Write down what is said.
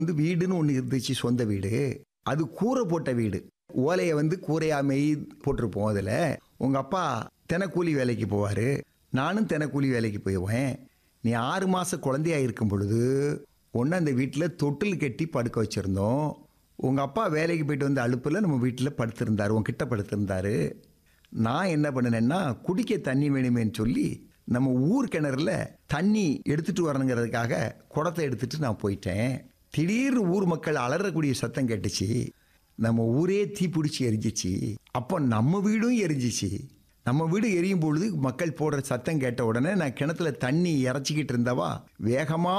வந்து வீடுன்னு ஒன்று இருந்துச்சு சொந்த வீடு அது கூரை போட்ட வீடு ஓலையை வந்து கூரையா மெய் போட்டிருப்போம் அதில் உங்கள் அப்பா தினக்கூலி வேலைக்கு போவார் நானும் தினக்கூலி வேலைக்கு போயிடுவேன் நீ ஆறு மாதம் குழந்தையா இருக்கும் பொழுது ஒன்று அந்த வீட்டில் தொட்டில் கட்டி படுக்க வச்சுருந்தோம் உங்கள் அப்பா வேலைக்கு போயிட்டு வந்த அலுப்பில் நம்ம வீட்டில் படுத்திருந்தார் உங்ககிட்ட படுத்திருந்தாரு நான் என்ன பண்ணினேன்னா குடிக்க தண்ணி வேணுமேன்னு சொல்லி நம்ம ஊர் கிணறுல தண்ணி எடுத்துட்டு வரணுங்கிறதுக்காக குடத்தை எடுத்துட்டு நான் போயிட்டேன் திடீர்னு ஊர் மக்கள் அலறக்கூடிய சத்தம் கேட்டுச்சு நம்ம ஊரே தீப்பிடிச்சி எரிஞ்சிச்சு அப்போ நம்ம வீடும் எரிஞ்சிச்சு நம்ம வீடு எரியும் பொழுது மக்கள் போடுற சத்தம் கேட்ட உடனே நான் கிணத்துல தண்ணி இறச்சிக்கிட்டு இருந்தவா வேகமா